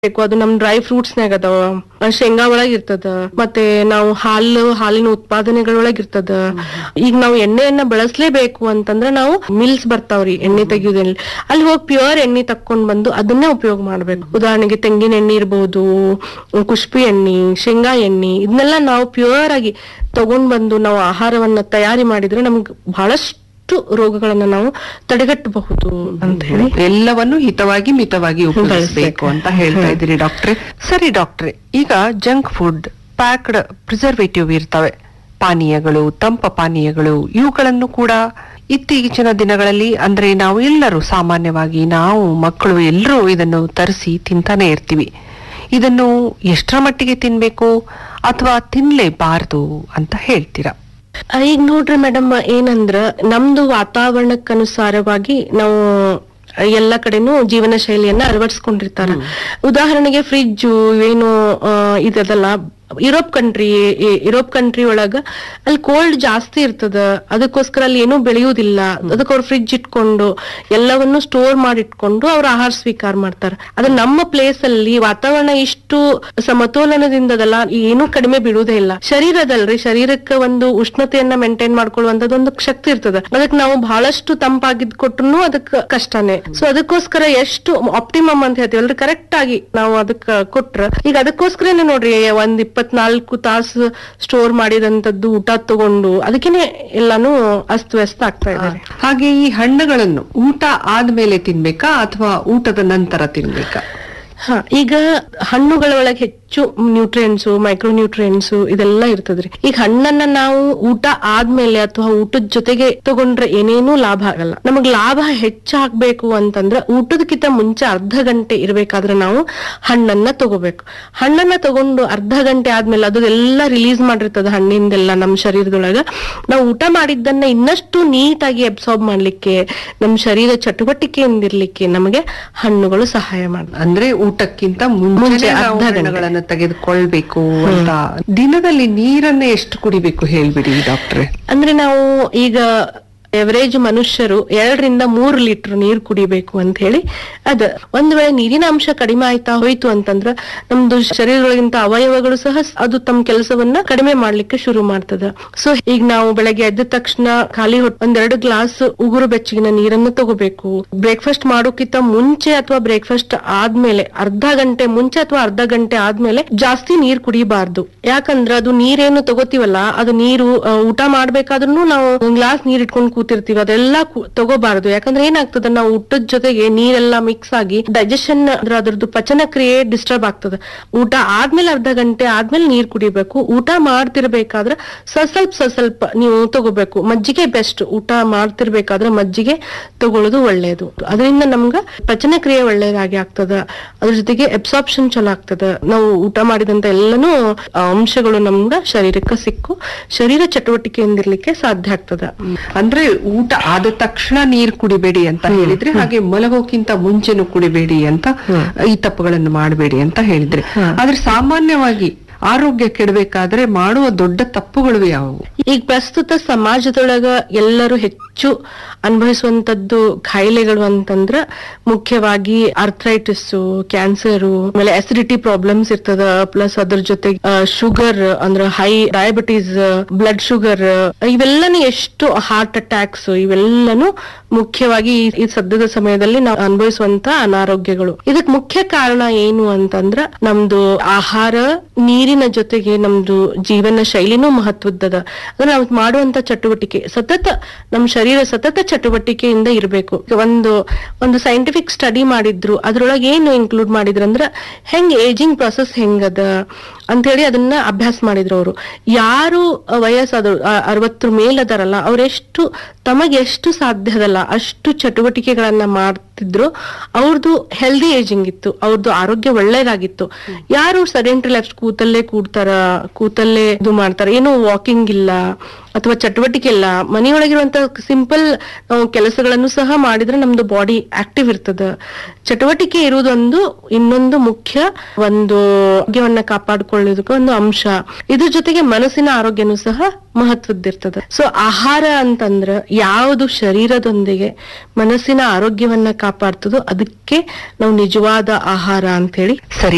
ಬೇಕು ಅದು ನಮ್ ಡ್ರೈ ಫ್ರೂಟ್ಸ್ ನಾಗ ಅದಾವ ಆ, ಶೇಂಗಾ ಒಳಗ್ ಇರ್ತದ ಮತ್ತೆ ನಾವು ಹಾಲು ಹಾಲಿನ ಉತ್ಪಾದನೆಗಳೊಳಗ್ ಇರ್ತದ ಈಗ ನಾವು ಎಣ್ಣೆಯನ್ನ ಬಳಸ್ಲೇಬೇಕು ಅಂತಂದ್ರ ನಾವು ಮಿಲ್ಸ್ ಬರ್ತಾವ್ರಿ ಎಣ್ಣೆ ತೆಗಿಯೋದ್ರಲ್ಲಿ ಅಲ್ಲಿ ಹೋಗಿ ಪ್ಯೂರ್ ಎಣ್ಣೆ ತಕ್ಕೊಂಡ್ ಬಂದು ಅದನ್ನೇ ಉಪಯೋಗ ಮಾಡ್ಬೇಕು ಉದಾಹರಣೆಗೆ ತೆಂಗಿನ ಎಣ್ಣೆ ಇರ್ಬೋದು ಕುಷ್ಪಿ ಎಣ್ಣೆ ಶೇಂಗಾ ಎಣ್ಣೆ ಇದನ್ನೆಲ್ಲ ನಾವು ಪ್ಯೂರ್ ಆಗಿ ತಗೊಂಡ್ ಬಂದು ನಾವು ಆಹಾರವನ್ನ ತಯಾರಿ ಮಾಡಿದ್ರೆ ನಮ್ಗೆ ಬಹಳಷ್ಟು ರೋಗಗಳನ್ನ ನಾವು ತಡೆಗಟ್ಟಬಹುದು ಅಂತ ಹೇಳಿ ಎಲ್ಲವನ್ನು ಹಿತವಾಗಿ ಮಿತವಾಗಿ ಉಪಯೋಗಿಸಬೇಕು ಅಂತ ಹೇಳ್ತಾ ಇದ್ದೀರಿ ಡಾಕ್ಟ್ರೆ ಸರಿ ಡಾಕ್ಟ್ರೆ ಈಗ ಜಂಕ್ ಫುಡ್ ಪ್ಯಾಕ್ಡ್ ಪ್ರಿಸರ್ವೇಟಿವ್ ಇರ್ತವೆ ಪಾನೀಯಗಳು ತಂಪ ಪಾನೀಯಗಳು ಇವುಗಳನ್ನು ಕೂಡ ಇತ್ತೀಚಿನ ದಿನಗಳಲ್ಲಿ ಅಂದ್ರೆ ನಾವು ಎಲ್ಲರೂ ಸಾಮಾನ್ಯವಾಗಿ ನಾವು ಮಕ್ಕಳು ಎಲ್ಲರೂ ಇದನ್ನು ತರಿಸಿ ತಿಂತಾನೆ ಇರ್ತೀವಿ ಇದನ್ನು ಎಷ್ಟರ ಮಟ್ಟಿಗೆ ತಿನ್ಬೇಕು ಅಥವಾ ತಿನ್ಲೇಬಾರದು ಅಂತ ಹೇಳ್ತೀರಾ ಆ, ಈಗ ನೋಡ್ರಿ ಮೇಡಮ್ ಏನಂದ್ರ ನಮ್ದು ವಾತಾವರಣಕ್ಕನುಸಾರವಾಗಿ ನಾವು ಎಲ್ಲ ಕಡೆನೂ ಜೀವನ ಶೈಲಿಯನ್ನ ಅಳವಡಿಸ್ಕೊಂಡಿರ್ತಾರ ಉದಾಹರಣೆಗೆ ಫ್ರಿಜ್ ಏನು ಆ, ಇದದಲ್ಲ ಯುರೋಪ್ ಕಂಟ್ರಿ ಯುರೋಪ್ ಕಂಟ್ರಿ ಒಳಗ ಅಲ್ಲಿ ಕೋಲ್ಡ್ ಜಾಸ್ತಿ ಇರ್ತದ ಅದಕ್ಕೋಸ್ಕರ ಅಲ್ಲಿ ಏನೂ ಬೆಳೆಯುವುದಿಲ್ಲ ಅದಕ್ಕೆ ಅವ್ರು ಫ್ರಿಜ್ ಇಟ್ಕೊಂಡು ಎಲ್ಲವನ್ನು ಸ್ಟೋರ್ ಮಾಡಿ ಇಟ್ಕೊಂಡು ಅವ್ರ ಆಹಾರ ಸ್ವೀಕಾರ ಮಾಡ್ತಾರೆ ಅದ್ರ ನಮ್ಮ ಪ್ಲೇಸ್ ಅಲ್ಲಿ ವಾತಾವರಣ ಇಷ್ಟು ಸಮತೋಲನದಿಂದದಲ್ಲ ಏನೂ ಕಡಿಮೆ ಬೀಳುವುದೇ ಇಲ್ಲ ಶರೀರದಲ್ರಿ ಶರೀರಕ್ಕೆ ಒಂದು ಉಷ್ಣತೆಯನ್ನ ಮೇಂಟೈನ್ ಮಾಡ್ಕೊಳ್ಳುವಂತದ್ದು ಒಂದು ಶಕ್ತಿ ಇರ್ತದ ಅದಕ್ಕೆ ನಾವು ಬಹಳಷ್ಟು ತಂಪಾಗಿದ್ ಕೊಟ್ರು ಅದಕ್ಕೆ ಕಷ್ಟನೇ ಸೊ ಅದಕ್ಕೋಸ್ಕರ ಎಷ್ಟು ಆಪ್ಟಿಮಮ್ ಅಂತ ಹೇಳ್ತೀವಲ್ರಿ ಕರೆಕ್ಟ್ ಆಗಿ ನಾವು ಅದಕ್ಕ ಕೊಟ್ರ ಈಗ ಅದಕ್ಕೋಸ್ಕರನೇ ನೋಡ್ರಿ ಒಂದ್ ಇಪ್ಪತ್ನಾಲ್ಕು ತಾಸು ಸ್ಟೋರ್ ಮಾಡಿದಂತದ್ದು ಊಟ ತಗೊಂಡು ಅದಕ್ಕೇನೆ ಎಲ್ಲಾನು ಅಸ್ತವ್ಯಸ್ತ ಆಗ್ತಾ ಇದ್ದಾರೆ ಹಾಗೆ ಈ ಹಣ್ಣುಗಳನ್ನು ಊಟ ಆದ್ಮೇಲೆ ತಿನ್ಬೇಕಾ ಅಥವಾ ಊಟದ ನಂತರ ತಿನ್ಬೇಕಾ ಹಾ ಈಗ ಹಣ್ಣುಗಳ ಒಳಗೆ ಹೆಚ್ಚು ನ್ಯೂಟ್ರಿಯೆಂಟ್ಸ್ ಮೈಕ್ರೋ ನ್ಯೂಟ್ರಿಯೆಂಟ್ಸ್ ಇದೆಲ್ಲ ಇರ್ತದ್ರಿ ಈಗ ಹಣ್ಣನ್ನ ನಾವು ಊಟ ಆದ್ಮೇಲೆ ಅಥವಾ ಊಟದ ಜೊತೆಗೆ ತಗೊಂಡ್ರೆ ಏನೇನೂ ಲಾಭ ಆಗಲ್ಲ ನಮಗ್ ಲಾಭ ಹೆಚ್ಚಾಗ್ಬೇಕು ಅಂತಂದ್ರೆ ಊಟದಕ್ಕಿಂತ ಮುಂಚೆ ಅರ್ಧ ಗಂಟೆ ಇರ್ಬೇಕಾದ್ರೆ ನಾವು ಹಣ್ಣನ್ನ ತಗೋಬೇಕು ಹಣ್ಣನ್ನ ತಗೊಂಡು ಅರ್ಧ ಗಂಟೆ ಆದ್ಮೇಲೆ ಅದು ಎಲ್ಲ ರಿಲೀಸ್ ಮಾಡಿರ್ತದ ಹಣ್ಣಿಂದೆಲ್ಲ ನಮ್ಮ ಶರೀರದೊಳಗ ನಾವು ಊಟ ಮಾಡಿದ್ದನ್ನ ಇನ್ನಷ್ಟು ನೀಟಾಗಿ ಅಬ್ಸಾರ್ಬ್ ಮಾಡ್ಲಿಕ್ಕೆ ನಮ್ಮ ಶರೀರ ಚಟುವಟಿಕೆಯಿಂದಿರ್ಲಿಕ್ಕೆ ನಮಗೆ ಹಣ್ಣುಗಳು ಸಹಾಯ ಮಾಡ್ತವೆ ಅಂದ್ರೆ ಊಟಕ್ಕಿಂತ ಮುಂಚೆ ಮುಂಚೆ ಅರ್ಧ ನಾವು ಗಂಟೆ. ಹಣ್ಣುಗಳನ್ನ ತೆಗೆದುಕೊಳ್ಬೇಕು ಅಂತ ದಿನದಲ್ಲಿ ನೀರನ್ನ ಎಷ್ಟು ಕುಡಿಬೇಕು ಹೇಳ್ಬಿಡಿ ಡಾಕ್ಟ್ರೆ ಅಂದ್ರೆ ನಾವು ಈಗ ಎವರೇಜ್ ಮನುಷ್ಯರು ಎರಡರಿಂದ ಮೂರು ಲೀಟರ್ ನೀರು ಕುಡಿಬೇಕು ಅಂತ ಹೇಳಿ ಅದ ಒಂದ್ ವೇಳೆ ನೀರಿನ ಅಂಶ ಕಡಿಮೆ ಆಯ್ತಾ ಹೋಯ್ತು ಅಂತಂದ್ರ ನಮ್ದು ಶರೀರದೊಳಗಿಂತ ಅವಯವಗಳು ಸಹ ಅದು ತಮ್ಮ ಕೆಲಸವನ್ನ ಕಡಿಮೆ ಮಾಡ್ಲಿಕ್ಕೆ ಶುರು ಮಾಡ್ತದ ಸೊ ಈಗ ನಾವು ಬೆಳಗ್ಗೆ ಎದ್ದ ತಕ್ಷಣ ಖಾಲಿ ಹೊಟ್ಟೆ ಒಂದೆರಡು ಗ್ಲಾಸ್ ಉಗುರು ಬೆಚ್ಚಗಿನ ನೀರನ್ನು ತಗೋಬೇಕು ಬ್ರೇಕ್ಫಾಸ್ಟ್ ಮಾಡೋಕ್ಕಿಂತ ಮುಂಚೆ ಅಥವಾ ಬ್ರೇಕ್ಫಾಸ್ಟ್ ಆದ್ಮೇಲೆ ಅರ್ಧ ಗಂಟೆ ಮುಂಚೆ ಅಥವಾ ಅರ್ಧ ಗಂಟೆ ಆದ್ಮೇಲೆ ಜಾಸ್ತಿ ನೀರ್ ಕುಡಿಬಾರ್ದು ಯಾಕಂದ್ರ ಅದು ನೀರೇನು ತಗೋತೀವಲ್ಲ ಅದು ನೀರು ಆ, ಊಟ ಮಾಡ್ಬೇಕಾದ್ರೂ ನಾವು ಒಂದ್ ಗ್ಲಾಸ್ ನೀರ್ ಇಟ್ಕೊಂಡು ಕೂತಿರ್ತೀವಿ ಅದೆಲ್ಲ ಕು- ತಗೋಬಾರ್ದು ಯಾಕಂದ್ರೆ ಏನಾಗ್ತದ ನಾವು ಊಟದ ಜೊತೆಗೆ ನೀರೆಲ್ಲ ಮಿಕ್ಸ್ ಆಗಿ ಡೈಜೆಷನ್ ಅಂದ್ರೆ ಅದ್ರದ್ದು ಪಚನ ಕ್ರಿಯೆ ಡಿಸ್ಟರ್ಬ್ ಆಗ್ತದ ಊಟ ಆದ್ಮೇಲೆ ಅರ್ಧ ಗಂಟೆ ಆದ್ಮೇಲೆ ನೀರ್ ಕುಡಿಬೇಕು ಊಟ ಮಾಡ್ತಿರ್ಬೇಕಾದ್ರೆ ಸ ಸ್ವಲ್ಪ ಸ ಸ್ವಲ್ಪ ನೀವು ತಗೋಬೇಕು ಮಜ್ಜಿಗೆ ಬೆಸ್ಟ್ ಊಟ ಮಾಡ್ತಿರ್ಬೇಕಾದ್ರೆ ಮಜ್ಜಿಗೆ ತಗೊಳ್ಳೋದು ಒಳ್ಳೇದು ಅದರಿಂದ ನಮ್ಗ ಪಚನ ಕ್ರಿಯೆ ಒಳ್ಳೇದಾಗಿ ಆಗ್ತದ ಅದ್ರ ಜೊತೆಗೆ ಅಬ್ಸಾರ್ಪ್ಷನ್ ಚಲೋ ಆಗ್ತದ ನಾವು ಊಟ ಮಾಡಿದಂತ ಎಲ್ಲಾನು ಆ, ಅಂಶಗಳು ನಮ್ಗ ಶರೀರಕ್ಕೆ ಸಿಕ್ಕು ಶರೀರ ಚಟುವಟಿಕೆಯಿಂದಿರ್ಲಿಕ್ಕೆ ಸಾಧ್ಯ ಆಗ್ತದ ಅಂದ್ರೆ ಊಟ ಆದ ತಕ್ಷಣ ನೀರ್ ಕುಡಿಬೇಡಿ ಅಂತ ಹೇಳಿದ್ರೆ ಹಾಗೆ ಮಲಗೋಕ್ಕಿಂತ ಮುಂಚೆನೂ ಕುಡಿಬೇಡಿ ಅಂತ ಈ ತಪ್ಪುಗಳನ್ನು ಮಾಡಬೇಡಿ ಅಂತ ಹೇಳಿದ್ರೆ ಆದ್ರೆ ಸಾಮಾನ್ಯವಾಗಿ ಆರೋಗ್ಯ ಕೆಡಬೇಕಾದ್ರೆ ಮಾಡುವ ದೊಡ್ಡ ತಪ್ಪುಗಳು ಯಾವುವು ಈಗ ಪ್ರಸ್ತುತ ಸಮಾಜದೊಳಗ ಎಲ್ಲರೂ ಹೆಚ್ಚು ಅನುಭವಿಸುವಂತದ್ದು ಕಾಯಿಲೆಗಳು ಅಂತಂದ್ರ ಮುಖ್ಯವಾಗಿ ಅರ್ಥ್ರೈಟಿಸ್ ಕ್ಯಾನ್ಸರ್ ಆಮೇಲೆ ಅಸಿಡಿಟಿ ಪ್ರಾಬ್ಲಮ್ಸ್ ಇರ್ತದ ಪ್ಲಸ್ ಅದ್ರ ಜೊತೆಗೆ ಶುಗರ್ ಅಂದ್ರ ಹೈ ಡಯಾಬಿಟೀಸ್ ಬ್ಲಡ್ ಶುಗರ್ ಇವೆಲ್ಲನೂ ಎಷ್ಟು ಹಾರ್ಟ್ ಅಟ್ಯಾಕ್ಸ್ ಇವೆಲ್ಲನೂ ಮುಖ್ಯವಾಗಿ ಈ- ಈ ಸದ್ಯದ ಸಮಯದಲ್ಲಿ ನಾವು ಅನುಭವಿಸುವಂತ ಅನಾರೋಗ್ಯಗಳು ಇದಕ್ ಮುಖ್ಯ ಕಾರಣ ಏನು ಅಂತಂದ್ರ ನಮ್ದು ಆಹಾರ ನೀರಿನ ಜೊತೆಗೆ ನಮ್ದು ಜೀವನ ಶೈಲಿನೂ ಮಹತ್ವದ್ದದ ಅಂದ್ರೆ ನಾವು ಮಾಡುವಂತ ಚಟುವಟಿಕೆ ಸತತ ನಮ್ ಶರೀರ ಸತತ ಚಟುವಟಿಕೆಯಿಂದ ಇರಬೇಕು ಒಂದು ಒಂದು ಸೈಂಟಿಫಿಕ್ ಸ್ಟಡಿ ಮಾಡಿದ್ರು ಅದ್ರೊಳಗೆ ಏನು ಇನ್ಕ್ಲೂಡ್ ಮಾಡಿದ್ರು ಅಂದ್ರ ಹೆಂಗ್ ಏಜಿಂಗ್ ಪ್ರೊಸೆಸ್ ಹೆಂಗದ ಅಂತ ಹೇಳಿ ಅದನ್ನ ಅಭ್ಯಾಸ ಮಾಡಿದ್ರು ಅವರು ಯಾರು ವಯಸ್ಸಾದ್ರು ಅ- ಅರವತ್ತರ ಮೇಲದಾರಲ್ಲ ಅವ್ರೆಷ್ಟು ತಮಗೆ ಎಷ್ಟು ಸಾಧ್ಯದಲ್ಲ ಅಷ್ಟು ಚಟುವಟಿಕೆಗಳನ್ನ ಮಾಡ್ತಿದ್ರು ಅವ್ರದ್ದು ಹೆಲ್ದಿ ಏಜಿಂಗ್ ಇತ್ತು ಅವ್ರದ್ದು ಆರೋಗ್ಯ ಒಳ್ಳೇದಾಗಿತ್ತು ಯಾರು ಸೆಡೆಂಟ್ರಿ ಲೈಫ್ ಕೂತಲ್ಲೇ ಕೂಡ್ತಾರ ಕೂತಲ್ಲೇ ಇದು ಮಾಡ್ತಾರ ಏನು ವಾಕಿಂಗ್ ಇಲ್ಲ ಅಥವಾ ಚಟುವಟಿಕೆ ಇಲ್ಲ ಮನೆಯೊಳಗಿರುವಂತ ಸಿಂಪಲ್ ನಾವು ಕೆಲಸಗಳನ್ನು ಸಹ ಮಾಡಿದ್ರೆ ನಮ್ದು ಬಾಡಿ ಆಕ್ಟಿವ್ ಇರ್ತದ ಚಟುವಟಿಕೆ ಇರುವುದೊಂದು ಇನ್ನೊಂದು ಮುಖ್ಯ ಒಂದು ಆರೋಗ್ಯವನ್ನ ಕಾಪಾಡಿಕೊಳ್ಳೋದಕ್ಕೆ ಒಂದು ಅಂಶ ಇದ್ರ ಜೊತೆಗೆ ಮನಸ್ಸಿನ ಆರೋಗ್ಯನೂ ಸಹ ಮಹತ್ವದ್ದಿರ್ತದ ಸೊ ಆಹಾರ ಅಂತಂದ್ರ ಯಾವುದು ಶರೀರದೊಂದಿಗೆ ಮನಸ್ಸಿನ ಆರೋಗ್ಯವನ್ನ ಕಾಪಾಡ್ತದೋ ಅದಕ್ಕೆ ನಾವು ನಿಜವಾದ ಆಹಾರ ಅಂತ ಹೇಳಿ ಸರಿ